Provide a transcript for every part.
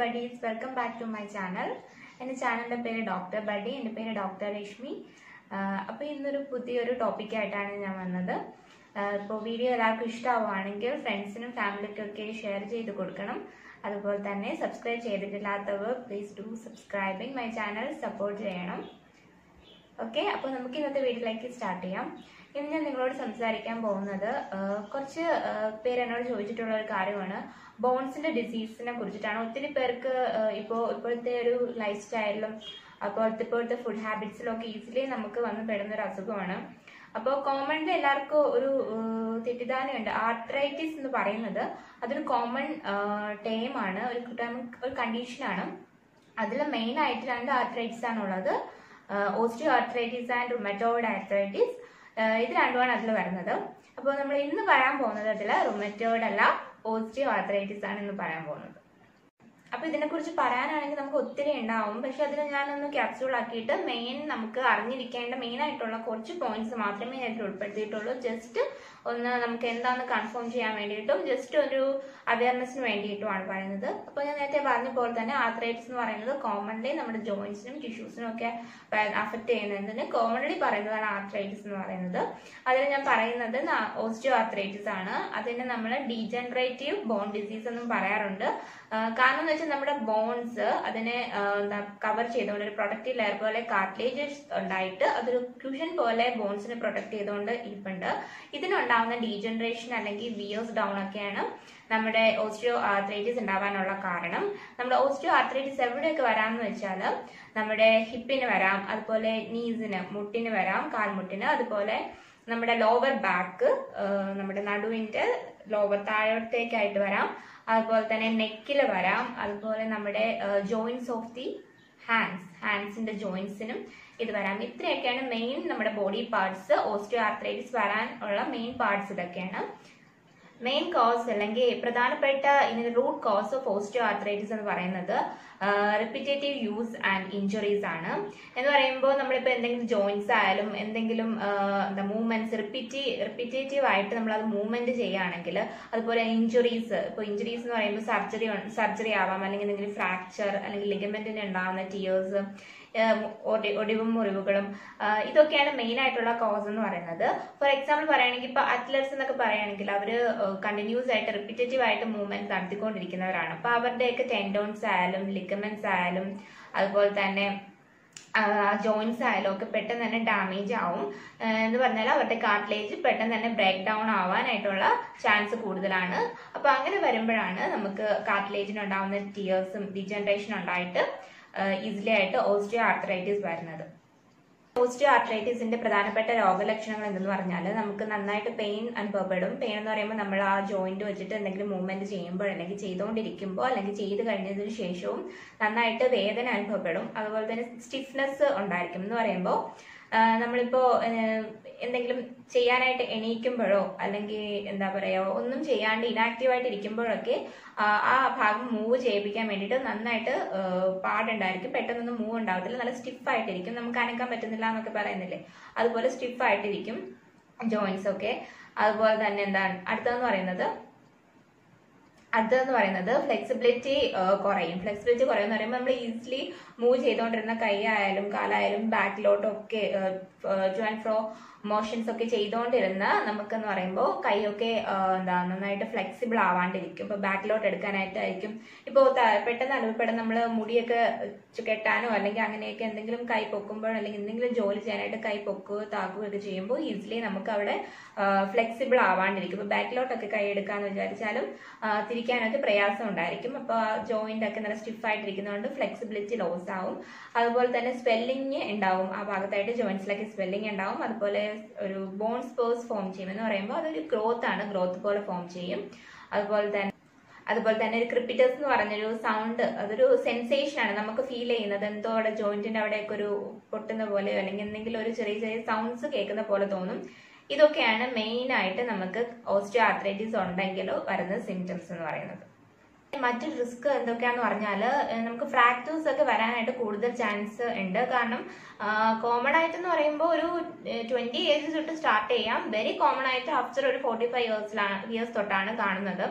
buddies welcome back to my channel എൻ്റെ ചാനലിൻ്റെ പേര് ഡോക്ടർ ബഡി എൻ്റെ പേര് ഡോക്ടർ രശ്മി അപ്പോൾ ഇന്നൊരു പുതിയൊരു ടോപ്പിക്കായിട്ടാണ് ഞാൻ വന്നത് ഇപ്പോൾ വീഡിയോ എല്ലാവർക്കും ഇഷ്ടമാവുകയാണെങ്കിൽ ഫ്രണ്ട്സിനും ഫാമിലിക്കൊക്കെ ഷെയർ ചെയ്ത് കൊടുക്കണം അതുപോലെ തന്നെ സബ്സ്ക്രൈബ് ചെയ്തിട്ടില്ലാത്തവർ please do subscribing my channel support ചെയ്യണം ഓക്കെ അപ്പോൾ നമുക്ക് ഇന്നത്തെ വീഡിയോയിലേക്ക് സ്റ്റാർട്ട് ചെയ്യാം ഇന്ന് ഞാൻ നിങ്ങളോട് സംസാരിക്കാൻ പോകുന്നത് ആ, കുറച്ച് ആ, പേര് എന്നോട് ചോദിച്ചിട്ടുള്ള ഒരു കാര്യമാണ് ബോൺസിന്റെ ഡിസീസിനെ കുറിച്ചിട്ടാണ് ഒത്തിരി പേർക്ക് ആ, ഇപ്പോൾ ഇപ്പോഴത്തെ ഒരു ലൈഫ് സ്റ്റൈലിലും അപ്പോൾ ഇപ്പോഴത്തെ ഫുഡ് ഹാബിറ്റ്സിലും ഒക്കെ ഈസിലി നമുക്ക് വന്ന് പെടുന്ന ഒരു അസുഖമാണ് അപ്പോൾ കോമൺലി എല്ലാവർക്കും ഒരു ആ, തെറ്റിദ്ധാരണയുണ്ട് ആർത്രൈറ്റിസ് എന്ന് പറയുന്നത് അതൊരു കോമൺ ടേം ആണ് ഒരു term- ഒരു കണ്ടീഷനാണ് അതിൽ മെയിൻ ആയിട്ട് രണ്ട് ആർത്രൈറ്റിസ് ആണ് ഉള്ളത് osteoarthritis and rheumatoid arthritis ഇത് രണ്ടുമാണ് അതിൽ വരുന്നത് അപ്പോൾ നമ്മൾ ഇന്ന് പറയാൻ പോകുന്നത് അതിൽ റുമറ്റോയിഡ് അല്ല ഓസ്റ്റിയോ ആർത്രൈറ്റിസ് ആണ് ഇന്ന് പറയാൻ പോകുന്നത് അപ്പൊ ഇതിനെക്കുറിച്ച് പറയാനാണെങ്കിൽ നമുക്ക് ഒത്തിരി ഉണ്ടാവും പക്ഷെ അതിൽ ഞാനൊന്ന് ക്യാപ്സ്യൂൾ ആക്കിയിട്ട് മെയിൻ നമുക്ക് അറിഞ്ഞിരിക്കേണ്ട മെയിൻ ആയിട്ടുള്ള കുറച്ച് പോയിന്റ്സ് മാത്രമേ ഞാൻ ഇതിൽ ഉൾപ്പെടുത്തിയിട്ടുള്ളൂ ജസ്റ്റ് ഒന്ന് നമുക്ക് എന്താണെന്ന് കൺഫേം ചെയ്യാൻ വേണ്ടിയിട്ടും ജസ്റ്റ് ഒരു അവയർനെസ്സിന് വേണ്ടിയിട്ടുമാണ് പറയുന്നത് അപ്പോൾ ഞാൻ നേരത്തെ പറഞ്ഞ പോലെ തന്നെ ആർത്രൈറ്റിസ് എന്ന് പറയുന്നത് കോമൺലി നമ്മുടെ ജോയിൻസിനും ടിഷ്യൂസിനും ഒക്കെ അഫക്റ്റ് ചെയ്യുന്നതിന് കോമൺലി പറയുന്നതാണ് ആർത്രൈറ്റിസ് എന്ന് പറയുന്നത് അതിൽ ഞാൻ പറയുന്നത് ഓസ്റ്റിയോ ആർത്രൈറ്റിസ് ആണ് അതിന് നമ്മൾ ഡീജനറേറ്റീവ് ബോൺ ഡിസീസ് എന്നും പറയാറുണ്ട് ആ, കാരണം എന്ന് വെച്ചാൽ നമ്മുടെ ബോൺസ് അതിനെ ആ, എന്താ കവർ ചെയ്തുകൊണ്ട് ഒരു പ്രൊട്ടക്റ്റീവ് ലെയർ പോലെ കാർട്ടിലേജസ് ഉണ്ടായിട്ട് അതൊരു ക്യൂഷൻ പോലെ ബോൺസിനെ പ്രൊട്ടക്ട് ചെയ്തുകൊണ്ട് ഇരിപ്പുണ്ട് ഇതിനുണ്ടാവുന്ന ഡീജനറേഷൻ അല്ലെങ്കിൽ വിയേഴ്സ് ഡൗൺ ഒക്കെയാണ് നമ്മുടെ ഓസ്റ്റിയോ ആർത്രൈറ്റിസ് ഉണ്ടാവാനുള്ള കാരണം നമ്മുടെ ഓസ്റ്റിയോ ആർത്രൈറ്റിസ് എവിടെയൊക്കെ വരാമെന്ന് വെച്ചാൽ നമ്മുടെ ഹിപ്പിന് വരാം അതുപോലെ നീസിന് മുട്ടിന് വരാം കാൽമുട്ടിന് അതുപോലെ നമ്മുടെ ലോവർ ബാക്ക് നമ്മുടെ നടുവിന്റെ ലോവർ താഴോട്ടേക്കായിട്ട് വരാം അതുപോലെ തന്നെ നെക്കിൽ വരാം അതുപോലെ നമ്മുടെ ജോയിന്റ്സ് ഓഫ് ദി ഹാൻഡ്സ് ഹാൻഡ്സിന്റെ ജോയിന്റ്സിനും ഇത് വരാം ഇത്രയൊക്കെയാണ് മെയിൻ നമ്മുടെ ബോഡി പാർട്സ് ഓസ്റ്റിയോ ആർത്രൈറ്റിസ് വരാൻ ഉള്ള മെയിൻ പാർട്സ് ഇതൊക്കെയാണ് മെയിൻ കോസ് അല്ലെങ്കിൽ പ്രധാനപ്പെട്ട ഇതിന്റെ root cause of osteoarthritis എന്ന് പറയുന്നത് റിപ്പിറ്റേറ്റീവ് യൂസ് ആൻഡ് ഇഞ്ചുറീസ് ആണ് എന്ന് പറയുമ്പോൾ നമ്മളിപ്പോൾ എന്തെങ്കിലും ജോയിന്റ്സ് ആയാലും എന്തെങ്കിലും ആ, എന്താ മൂവ്മെന്റ്സ് റിപ്പീറ്റി റിപ്പീറ്റേറ്റീവ് ആയിട്ട് നമ്മൾ അത് മൂവ്മെന്റ് ചെയ്യുകയാണെങ്കിൽ അതുപോലെ ഇഞ്ചുറീസ് ഇപ്പോൾ ഇഞ്ചുറീസ് എന്ന് പറയുമ്പോൾ സർജറി സർജറി ആവാം അല്ലെങ്കിൽ എന്തെങ്കിലും ഫ്രാക്ചർ അല്ലെങ്കിൽ ലിഗമെന്റിന് ഉണ്ടാകുന്ന ടിയേഴ്സ് ഒടിവും മുറിവുകളും ആ, ഇതൊക്കെയാണ് മെയിൻ ആയിട്ടുള്ള കോസ് എന്ന് പറയുന്നത് ഫോർ എക്സാമ്പിൾ പറയുകയാണെങ്കിൽ ഇപ്പൊ അത്ലറ്റ്സ് എന്നൊക്കെ പറയുകയാണെങ്കിൽ അവർ കണ്ടിന്യൂസ് ആയിട്ട് റിപ്പീറ്റേറ്റീവ് ആയിട്ട് മൂവ്മെന്റ് നടത്തിക്കൊണ്ടിരിക്കുന്നവരാണ് അപ്പൊ അവരുടെയൊക്കെ ടെൻഡോൺസ് ആയാലും ലിഗമെന്റ്സ് ആയാലും അതുപോലെ തന്നെ ജോയിന്റ്സ് ആയാലും ഒക്കെ പെട്ടെന്ന് തന്നെ ഡാമേജ് ആവും ആ, എന്ന് പറഞ്ഞാൽ അവരുടെ കാർട്ടിലേജ് പെട്ടെന്ന് തന്നെ ബ്രേക്ക് ഡൗൺ ആവാനായിട്ടുള്ള ചാൻസ് കൂടുതലാണ് അപ്പൊ അങ്ങനെ വരുമ്പോഴാണ് നമുക്ക് കാർട്ടിലേജിന് ഉണ്ടാവുന്ന ടിയേഴ്സും ഡിജനറേഷൻ ഉണ്ടായിട്ട് ഈസിലി ആയിട്ട് ഓസ്റ്റിയോ ആർത്രൈറ്റിസ് വരുന്നത് ഓസ്റ്റിയോ ആർത്രൈറ്റിസിന്റെ പ്രധാനപ്പെട്ട രോഗലക്ഷണങ്ങൾ എന്തെന്ന് പറഞ്ഞാൽ നമുക്ക് നന്നായിട്ട് പെയിൻ അനുഭവപ്പെടും പെയിൻ എന്ന് പറയുമ്പോൾ നമ്മൾ ആ ജോയിന്റ് വെച്ചിട്ട് എന്തെങ്കിലും മൂവ്മെന്റ് ചെയ്യുമ്പോൾ അല്ലെങ്കിൽ ചെയ്തുകൊണ്ടിരിക്കുമ്പോൾ അല്ലെങ്കിൽ ചെയ്ത് കഴിഞ്ഞതിന് ശേഷവും നന്നായിട്ട് വേദന അനുഭവപ്പെടും അതുപോലെ തന്നെ സ്റ്റിഫ്നെസ് ഉണ്ടായിരിക്കും എന്ന് പറയുമ്പോൾ നമ്മളിപ്പോ ഏഹ്, എന്തെങ്കിലും ചെയ്യാനായിട്ട് എണീക്കുമ്പോഴോ അല്ലെങ്കിൽ എന്താ പറയാ ഒന്നും ചെയ്യാണ്ട് ഇനാക്റ്റീവ് ആയിട്ട് ഇരിക്കുമ്പോഴൊക്കെ ആ ആ ഭാഗം മൂവ് ചെയ്യിപ്പിക്കാൻ വേണ്ടിയിട്ട് നന്നായിട്ട് ഏഹ്, പാടുണ്ടായിരിക്കും പെട്ടെന്നൊന്നും മൂവ് ഉണ്ടാവത്തില്ല നല്ല സ്റ്റിഫ് ആയിട്ടിരിക്കും നമുക്ക് അനക്കാൻ പറ്റുന്നില്ല എന്നൊക്കെ പറയുന്നില്ലേ അതുപോലെ സ്റ്റിഫ് ആയിട്ടിരിക്കും ജോയിന്റ്സ് ഒക്കെ അതുപോലെ തന്നെ എന്താണ് അടുത്തതെന്ന് പറയുന്നത് അടുത്തതെന്ന് പറയുന്നത് ഫ്ലെക്സിബിലിറ്റി കുറയും ഫ്ലെക്സിബിലിറ്റി കുറയുമെന്ന് പറയുമ്പോൾ നമ്മൾ ഈസിലി മൂവ് ചെയ്തുകൊണ്ടിരുന്ന കൈ ആയാലും കാലായാലും ബാക്കിലോട്ടൊക്കെ ടു ആൻഡ് ഫ്രോ മോഷൻസ് ഒക്കെ ചെയ്തുകൊണ്ടിരുന്ന നമുക്കെന്ന് പറയുമ്പോൾ കൈയൊക്കെ ആ, എന്താ നന്നായിട്ട് ഫ്ലെക്സിബിൾ ആവാണ്ടിരിക്കും ഇപ്പൊ ബാക്കിലോട്ട് എടുക്കാനായിട്ടായിരിക്കും ഇപ്പോൾ പെട്ടെന്ന് അനുഭവപ്പെടുന്ന നമ്മൾ മുടിയൊക്കെ ചു- കെട്ടാനോ അല്ലെങ്കിൽ അങ്ങനെയൊക്കെ എന്തെങ്കിലും കൈ പൊക്കുമ്പോഴോ അല്ലെങ്കിൽ എന്തെങ്കിലും ജോലി ചെയ്യാനായിട്ട് കൈ പൊക്കുകയോ താക്കുകയോ ഒക്കെ ചെയ്യുമ്പോൾ ഈസിലി നമുക്ക് അവിടെ ഫ്ലെക്സിബിൾ ആവാണ്ടിരിക്കും ഇപ്പൊ ബാക്കിലോട്ടൊക്കെ കൈ എടുക്കാന്ന് വിചാരിച്ചാലും ആ, തിരിക്കാനൊക്കെ പ്രയാസം ഉണ്ടായിരിക്കും അപ്പോൾ ആ ജോയിന്റ് ഒക്കെ നല്ല സ്റ്റിഫ് ആയിട്ടിരിക്കുന്നതുകൊണ്ട് ഫ്ലെക്സിബിലിറ്റി ലോസ് ആവും അതുപോലെ തന്നെ സ്വെല്ലിങ് ഉണ്ടാവും ആ ഭാഗത്തായിട്ട് ജോയിന്റ്സിലൊക്കെ സ്വെല്ലിങ് ഉണ്ടാവും അതുപോലെ ഒരു ബോൺ സ്പേഴ്സ് ഫോം ചെയ്യും എന്ന് പറയുമ്പോൾ അതൊരു ഗ്രോത്ത് ആണ് ഗ്രോത്ത് പോലെ ഫോം ചെയ്യും അതുപോലെ തന്നെ അതുപോലെ തന്നെ ഒരു ക്രിപ്പിറ്റസ് എന്ന് പറഞ്ഞൊരു സൗണ്ട് അതൊരു സെൻസേഷൻ ആണ് നമുക്ക് ഫീൽ ചെയ്യുന്നത് എന്തോ അവിടെ ജോയിന്റിന്റെ അവിടെയൊക്കെ ഒരു പൊട്ടുന്ന പോലെയോ അല്ലെങ്കിൽ എന്തെങ്കിലും ഒരു ചെറിയ ചെറിയ സൗണ്ട്സ് കേൾക്കുന്ന പോലെ തോന്നും ഇതൊക്കെയാണ് മെയിൻ ആയിട്ട് നമുക്ക് ഓസ്റ്റിയോ ആർത്രൈറ്റിസ് ഉണ്ടെങ്കിലോ വരുന്ന സിംറ്റംസ് എന്ന് പറയുന്നത് മറ്റൊരു റിസ്ക് എന്തൊക്കെയാന്ന് പറഞ്ഞാൽ നമുക്ക് ഫ്രാക്ചേഴ്സ് ഒക്കെ വരാനായിട്ട് കൂടുതൽ ചാൻസ് ഉണ്ട് കാരണം കോമൺ ആയിട്ടെന്ന് പറയുമ്പോൾ ഒരു ട്വന്റി ഇയേഴ്സ് തൊട്ട് സ്റ്റാർട്ട് ചെയ്യാം വെരി കോമൺ ആയിട്ട് ആഫ്റ്റർ ഒരു ഫോർട്ടി ഫൈവ് ഇയേഴ്സിലാണ് ഇയേഴ്സ് തൊട്ടാണ് കാണുന്നത്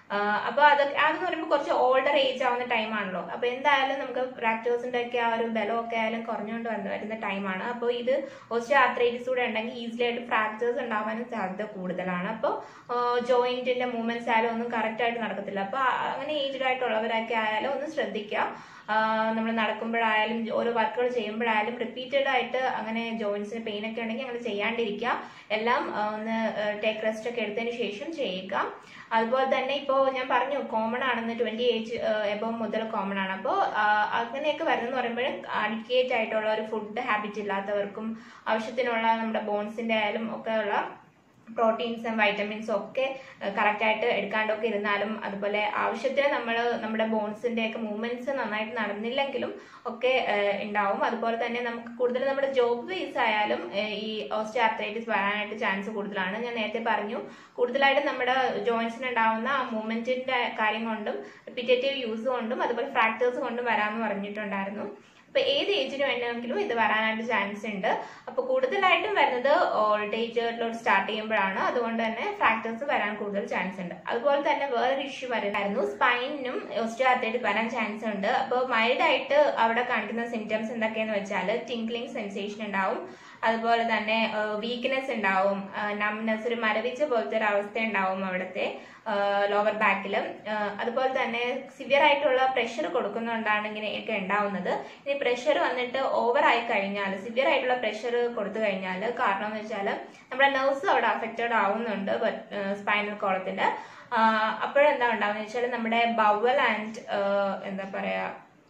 അപ്പോൾ അത് അതെന്ന് പറയുമ്പോൾ കുറച്ച് ഓൾഡർ ഏജ് ആവുന്ന ടൈമാണല്ലോ അപ്പോൾ എന്തായാലും നമുക്ക് പ്രാക്ടേഴ്സിന്റെ ഒക്കെ ആ ഒരു ബലമൊക്കെ ആയാലും കുറഞ്ഞുകൊണ്ട് വന്ന് വരുന്ന ടൈമാണ് അപ്പോൾ ഇത് ഓസ്റ്റോ ആർത്രൈറ്റിസ് കൂടെ ഉണ്ടെങ്കിൽ ഈസിലി ആയിട്ട് ഫ്രാക്ചേഴ്സ് ഉണ്ടാവാനും സാധ്യത കൂടുതലാണ് അപ്പോൾ ജോയിന്റിന്റെ മൂവ്മെന്റ്സ് ആയാലും ഒന്നും കറക്റ്റ് ആയിട്ട് നടക്കത്തില്ല അപ്പോൾ അങ്ങനെ ഏജ്ഡ് ആയിട്ടുള്ളവരൊക്കെ ആയാലും ഒന്ന് ശ്രദ്ധിക്കുക നമ്മൾ നടക്കുമ്പോഴായാലും ഓരോ വർക്കുകൾ ചെയ്യുമ്പോഴായാലും റിപ്പീറ്റഡ് ആയിട്ട് അങ്ങനെ ജോയിന്റ്സിന് പെയിൻ ഒക്കെ ഉണ്ടെങ്കിൽ അങ്ങനെ ചെയ്യാണ്ടിരിക്കുക എല്ലാം ആ, ഒന്ന് ടേക്ക് റെസ്റ്റ് ഒക്കെ എടുത്തതിന് ശേഷം ചെയ്യുക അതുപോലെ തന്നെ ഇപ്പോൾ ഞാൻ പറഞ്ഞു കോമൺ ആണെന്ന് ട്വന്റി ഏജ് എബോ മുതൽ കോമൺ ആണ് അപ്പോൾ അങ്ങനെയൊക്കെ വരുന്നെന്ന് പറയുമ്പോൾ അഡിക്കേറ്റ് ആയിട്ടുള്ള ഒരു ഫുഡ് ഹാബിറ്റ് ഇല്ലാത്തവർക്കും ആവശ്യത്തിനുള്ള നമ്മുടെ ബോൺസിന്റെ ആയാലും ഒക്കെ ഉള്ള പ്രോട്ടീൻസും വൈറ്റമിൻസും ഒക്കെ കറക്റ്റ് ആയിട്ട് എടുക്കാണ്ടൊക്കെ ഇരുന്നാലും അതുപോലെ ആവശ്യത്തിന് നമ്മൾ നമ്മുടെ ബോൺസിന്റെ ഒക്കെ മൂവ്മെന്റ്സ് നന്നായിട്ട് നടന്നില്ലെങ്കിലും ഒക്കെ ഏഹ്, ഉണ്ടാവും അതുപോലെ തന്നെ നമുക്ക് കൂടുതൽ നമ്മുടെ ജോബ് ബേസ് ആയാലും ഏഹ്, ഈ ഓസ്റ്റിയാർത്രൈറ്റിസ് വരാനായിട്ട് ചാൻസ് കൂടുതലാണ് ഞാൻ നേരത്തെ പറഞ്ഞു കൂടുതലായിട്ട് നമ്മുടെ ജോയിന്റ്സിന് ഉണ്ടാവുന്ന ആ മൂവ്മെന്റിന്റെ കാര്യം കൊണ്ടും റിപ്പീറ്റേറ്റീവ് യൂസ് കൊണ്ടും അതുപോലെ ഫ്രാക്ടേഴ്സ് കൊണ്ടും വരാമെന്ന് പറഞ്ഞിട്ടുണ്ടായിരുന്നു അപ്പൊ ഏത് ഏജിന് വേണമെങ്കിലും ഇത് വരാനായിട്ട് ചാൻസ് ഉണ്ട് അപ്പൊ കൂടുതലായിട്ടും വരുന്നത് ഓൾഡ് ഏജിലോട്ട് സ്റ്റാർട്ട് ചെയ്യുമ്പോഴാണ് അതുകൊണ്ട് തന്നെ ഫ്രാക്ടേഴ്സ് വരാൻ കൂടുതൽ ചാൻസ് ഉണ്ട് അതുപോലെ തന്നെ വേറൊരു ഇഷ്യൂ വരുന്നുണ്ടായിരുന്നു സ്പൈനിനും ഓസ്റ്റിയോആർത്രൈറ്റിസ് വരാൻ ചാൻസ് ഉണ്ട് അപ്പോൾ മൈൽഡ് ആയിട്ട് അവിടെ കാണിക്കുന്ന സിംറ്റംസ് എന്തൊക്കെയെന്ന് വെച്ചാൽ ടിങ്ക്ലിംഗ് സെൻസേഷൻ ഉണ്ടാവും അതുപോലെ തന്നെ വീക്ക്നെസ് ഉണ്ടാവും നംനെസ് ഒരു മരവിച്ച പോലത്തെ ഒരു അവസ്ഥ ഉണ്ടാവും അവിടുത്തെ ലോവർ ബാക്കിൽ അതുപോലെ തന്നെ സിവിയർ ആയിട്ടുള്ള പ്രഷർ കൊടുക്കുന്നുണ്ടാണ് ഇങ്ങനെയൊക്കെ ഉണ്ടാവുന്നത് ഇനി പ്രഷർ വന്നിട്ട് ഓവർ ആയി കഴിഞ്ഞാൽ സിവിയർ ആയിട്ടുള്ള പ്രഷർ കൊടുത്തു കഴിഞ്ഞാൽ കാരണം എന്ന് വെച്ചാൽ നമ്മുടെ നെർവ്സ് അവിടെ അഫക്റ്റഡ് ആവുന്നുണ്ട് സ്പൈനൽ കോളത്തിന്റെ അപ്പോഴെന്താ ഉണ്ടാവുന്നത് വെച്ചാൽ നമ്മുടെ ബവൽ ആൻഡ് എന്താ പറയാ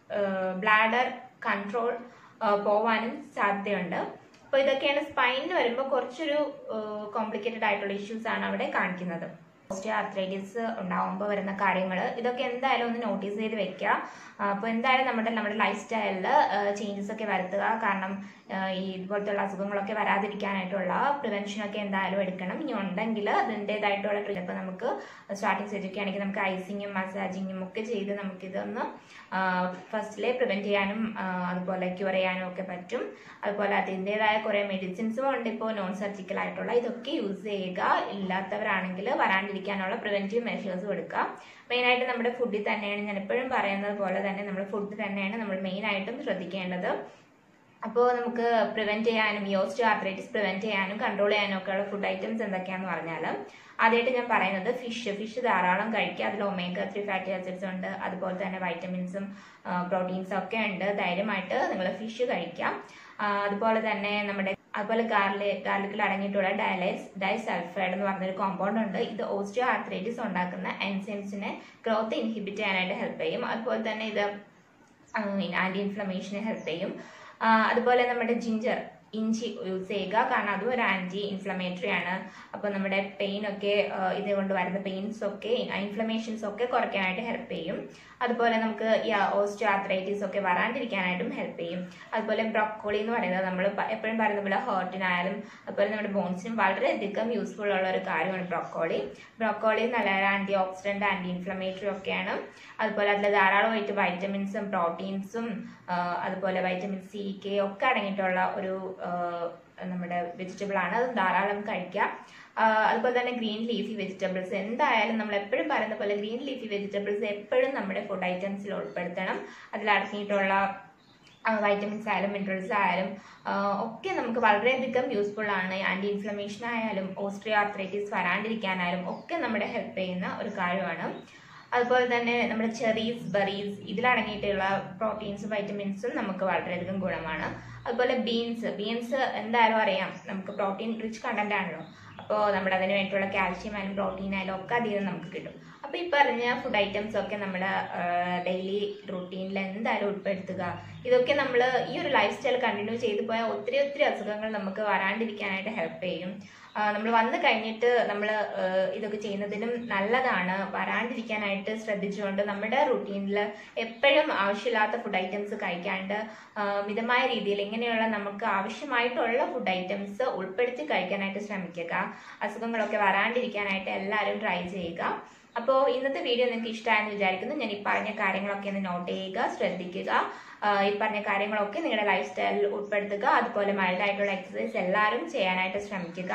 ബ്ലാഡർ കൺട്രോൾ പോവാനും സാധ്യതയുണ്ട് അപ്പൊ ഇതൊക്കെയാണ് സ്പൈനിന് വരുമ്പോൾ കുറച്ചൊരു കോംപ്ലിക്കേറ്റഡ് ആയിട്ടുള്ള ഇഷ്യൂസ് ആണ് അവിടെ കാണിക്കുന്നത് ഓസ്റ്റിയോ ആർത്രൈറ്റിസ് ഉണ്ടാവുമ്പോൾ വരുന്ന കാര്യങ്ങൾ ഇതൊക്കെ എന്തായാലും ഒന്ന് നോട്ടീസ് ചെയ്ത് വെക്കുക അപ്പോൾ എന്തായാലും നമ്മുടെ നമ്മുടെ ലൈഫ് സ്റ്റൈലിൽ ചേഞ്ചസ് ഒക്കെ വരുത്തുക കാരണം ആ, ഈ ഇതുപോലത്തുള്ള അസുഖങ്ങളൊക്കെ വരാതിരിക്കാനായിട്ടുള്ള പ്രിവെൻഷൻ ഒക്കെ എന്തായാലും എടുക്കണം ഇനി ഉണ്ടെങ്കിൽ അതിൻ്റെതായിട്ടുള്ള ഇപ്പോൾ നമുക്ക് സ്റ്റാർട്ടിങ് സ്റ്റേജൊക്കെ ആണെങ്കിൽ നമുക്ക് ഐസിങ്ങും മസാജിങ്ങും ഒക്കെ ചെയ്ത് നമുക്കിതൊന്ന് ഫസ്റ്റിലെ പ്രിവെൻറ്റ് ചെയ്യാനും ആ, അതുപോലെ ക്യൂർ ചെയ്യാനും ഒക്കെ പറ്റും അതുപോലെ അതിൻ്റെതായ കുറേ മെഡിസിൻസും ഉണ്ട് ഇപ്പോൾ നോൺ സർജിക്കൽ ആയിട്ടുള്ള ഇതൊക്കെ യൂസ് ചെയ്യുക ഇല്ലാത്തവരാണെങ്കിൽ വരാണ്ടിരിക്കാനുള്ള പ്രിവെൻറ്റീവ് മെഷേഴ്സും എടുക്കുക മെയിനായിട്ട് നമ്മുടെ ഫുഡിൽ തന്നെയാണ് ഞാൻ എപ്പോഴും പറയുന്നത് പോലെ തന്നെ നമ്മുടെ ഫുഡ് തന്നെയാണ് നമ്മൾ മെയിനായിട്ടും ശ്രദ്ധിക്കേണ്ടത് അപ്പോൾ നമുക്ക് പ്രിവെന്റ് ചെയ്യാനും ഈ ഓസ്റ്റോ ആർത്രൈറ്റിസ് പ്രിവെന്റ് ചെയ്യാനും കൺട്രോൾ ചെയ്യാനും ഒക്കെ ഉള്ള ഫുഡ് ഐറ്റംസ് എന്തൊക്കെയാണെന്ന് പറഞ്ഞാൽ ആദ്യമായിട്ട് ഞാൻ പറയുന്നത് ഫിഷ് ഫിഷ് ധാരാളം കഴിക്കുക അതിൽ ഒമേഗ ത്രീ ഫാറ്റി ആസിഡ്സ് ഉണ്ട് അതുപോലെ തന്നെ വൈറ്റമിൻസും പ്രോട്ടീൻസും ഒക്കെ ഉണ്ട് ധൈര്യമായിട്ട് നിങ്ങൾ ഫിഷ് കഴിക്കാം ആ, അതുപോലെ തന്നെ നമ്മുടെ അതുപോലെ ഗാർലി ഗാർലിക്കിൽ അടങ്ങിയിട്ടുള്ള ഡയലൈസ് ഡൈസൾഫൈഡ് എന്ന് പറഞ്ഞൊരു കോമ്പൗണ്ട് ഉണ്ട് ഇത് ഓസ്റ്റിയോ ആർത്രൈറ്റിസ് ഉണ്ടാക്കുന്ന എൻസൈംസിനെ ഗ്രോത്ത് ഇൻഹിബിറ്റ് ചെയ്യാനായിട്ട് ഹെൽപ്പ് ചെയ്യും അതുപോലെ തന്നെ ഇത് ആന്റി ഇൻഫ്ലമേഷന് ഹെൽപ്പ് ചെയ്യും ആ, അതുപോലെ നമ്മുടെ ജിഞ്ചർ ഇഞ്ചി യൂസ് ചെയ്യുക കാരണം അതും ഒരു ആന്റി ഇൻഫ്ലമേറ്ററി ആണ് അപ്പോൾ നമ്മുടെ പെയിൻ ഒക്കെ ആ, ഇത് കൊണ്ട് വരുന്ന പെയിൻസ് ഒക്കെ ഇൻഫ്ലമേഷൻസ് ഒക്കെ കുറയ്ക്കാനായിട്ട് ഹെൽപ്പ് ചെയ്യും അതുപോലെ നമുക്ക് ഈ ഓസ്റ്റോ ആർത്രൈറ്റിസ് ഒക്കെ വരാണ്ടിരിക്കാനായിട്ടും ഹെൽപ്പ് ചെയ്യും അതുപോലെ ബ്രോക്കോളി എന്ന് പറയുന്നത് നമ്മൾ എപ്പോഴും പറയുന്ന പോലെ ഹേർട്ടിനായാലും അതുപോലെ നമ്മുടെ ബോൺസിനും വളരെയധികം യൂസ്ഫുൾ ഉള്ള ഒരു കാര്യമാണ് ബ്രോക്കോളി ബ്രോക്കോളി നല്ല ആന്റി ഓക്സിഡന്റ് ആന്റി ഇൻഫ്ലമേറ്ററി ഒക്കെയാണ് അതുപോലെ അതിൽ ധാരാളമായിട്ട് വൈറ്റമിൻസും പ്രോട്ടീൻസും അതുപോലെ വൈറ്റമിൻ സി കെ ഒക്കെ അടങ്ങിയിട്ടുള്ള ഒരു ആ, നമ്മുടെ വെജിറ്റബിൾ ആണ് അത് ധാരാളം കഴിക്കുക ആ, അതുപോലെ തന്നെ ഗ്രീൻ ലീഫി വെജിറ്റബിൾസ് എന്തായാലും നമ്മൾ എപ്പോഴും പറയുന്ന പോലെ ഗ്രീൻ ലീഫി വെജിറ്റബിൾസ് എപ്പോഴും നമ്മുടെ ഫുഡ് ഐറ്റംസിൽ ഉൾപ്പെടുത്തണം അതിൽ അടങ്ങിയിട്ടുള്ള വൈറ്റമിൻസ് ആയാലും മിനറൽസ് ആയാലും ആ, ഒക്കെ നമുക്ക് വളരെയധികം യൂസ്ഫുൾ ആണ് ആന്റി ഇൻഫ്ലമേഷൻ ആയാലും ഓസ്ട്രിയോ ആർത്രൈറ്റിസ് വരാണ്ടിരിക്കാനായാലും ഒക്കെ നമ്മുടെ ഹെൽപ്പ് ചെയ്യുന്ന ഒരു കാര്യമാണ് അതുപോലെ തന്നെ നമ്മുടെ ചെറീസ് ബെറീസ് ഇതിലടങ്ങിയിട്ടുള്ള പ്രോട്ടീൻസും വൈറ്റമിൻസും നമുക്ക് വളരെയധികം ഗുണമാണ് അതുപോലെ ബീൻസ് ബീൻസ് എന്തായാലും അറിയാം നമുക്ക് പ്രോട്ടീൻ റിച്ച് കണ്ടന്റ് ആണല്ലോ അപ്പോൾ നമ്മുടെ അതിന് വേണ്ടിയിട്ടുള്ള കാൽഷ്യം ആയാലും പ്രോട്ടീൻ ആയാലും ഒക്കെ അതിൽ നിന്ന് നമുക്ക് കിട്ടും അപ്പോൾ ഈ പറഞ്ഞ ഫുഡ് ഐറ്റംസ് ഒക്കെ നമ്മുടെ ഡെയിലി റുട്ടീനിൽ എന്തായാലും ഉൾപ്പെടുത്തുക ഇതൊക്കെ നമ്മൾ ഈ ഒരു ലൈഫ് സ്റ്റൈൽ കണ്ടിന്യൂ ചെയ്തു പോയാൽ ഒത്തിരി ഒത്തിരി അസുഖങ്ങൾ നമുക്ക് വരാണ്ടിരിക്കാനായിട്ട് ഹെൽപ്പ് ചെയ്യും നമ്മൾ വന്നു കഴിഞ്ഞിട്ട് നമ്മൾ ഇതൊക്കെ ചെയ്യുന്നതിനും നല്ലതാണ് വരാണ്ടിരിക്കാനായിട്ട് ശ്രദ്ധിച്ചുകൊണ്ട് നമ്മുടെ റുട്ടീനിൽ എപ്പോഴും ആവശ്യമില്ലാത്ത ഫുഡ് ഐറ്റംസ് കഴിക്കാണ്ട് ആ, മിതമായ രീതിയിൽ ഇങ്ങനെയുള്ള നമുക്ക് ആവശ്യമായിട്ടുള്ള ഫുഡ് ഐറ്റംസ് ഉൾപ്പെടുത്തി കഴിക്കാനായിട്ട് ശ്രമിക്കുക അസുഖങ്ങളൊക്കെ വരാണ്ടിരിക്കാനായിട്ട് എല്ലാവരും ട്രൈ ചെയ്യുക അപ്പോൾ ഇന്നത്തെ വീഡിയോ നിങ്ങൾക്ക് ഇഷ്ടമായെന്ന് വിചാരിക്കുന്നു ഞാൻ ഈ പറഞ്ഞ കാര്യങ്ങളൊക്കെ ഒന്ന് നോട്ട് ചെയ്യുക ശ്രദ്ധിക്കുക ആ, ഈ പറഞ്ഞ കാര്യങ്ങളൊക്കെ നിങ്ങളുടെ ലൈഫ് സ്റ്റൈലിൽ ഉൾപ്പെടുത്തുക അതുപോലെ മൈൽഡ് ആയിട്ടുള്ള എക്സസൈസ് എല്ലാവരും ചെയ്യാനായിട്ട് ശ്രമിക്കുക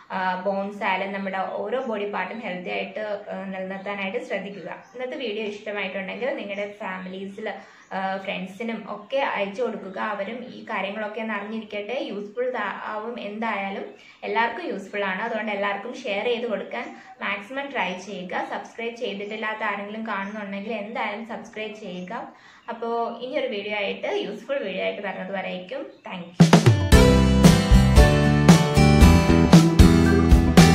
ബോൺസ് ആയാലും നമ്മുടെ ഓരോ ബോഡി പാർട്ടും ഹെൽത്തി ആയിട്ട് ആ, നിലനിർത്താനായിട്ട് ശ്രദ്ധിക്കുക ഇന്നത്തെ വീഡിയോ ഇഷ്ടമായിട്ടുണ്ടെങ്കിൽ നിങ്ങളുടെ ഫാമിലീസിൽ ഫ്രണ്ട്സിനും ഒക്കെ അയച്ചു കൊടുക്കുക അവരും ഈ കാര്യങ്ങളൊക്കെ ഒന്ന് അറിഞ്ഞിരിക്കട്ടെ യൂസ്ഫുൾ ആവും എന്തായാലും എല്ലാവർക്കും യൂസ്ഫുൾ ആണ് അതുകൊണ്ട് എല്ലാവർക്കും ഷെയർ ചെയ്ത് കൊടുക്കാൻ മാക്സിമം ട്രൈ ചെയ്യുക സബ്സ്ക്രൈബ് ചെയ്തിട്ടില്ലാത്ത ആരെങ്കിലും കാണുന്നുണ്ടെങ്കിൽ എന്തായാലും സബ്സ്ക്രൈബ് ചെയ്യുക അപ്പോൾ ഇനിയൊരു വീഡിയോ ആയിട്ട് യൂസ്ഫുൾ വീഡിയോ ആയിട്ട് വരുന്നത് വരേക്കും താങ്ക് യു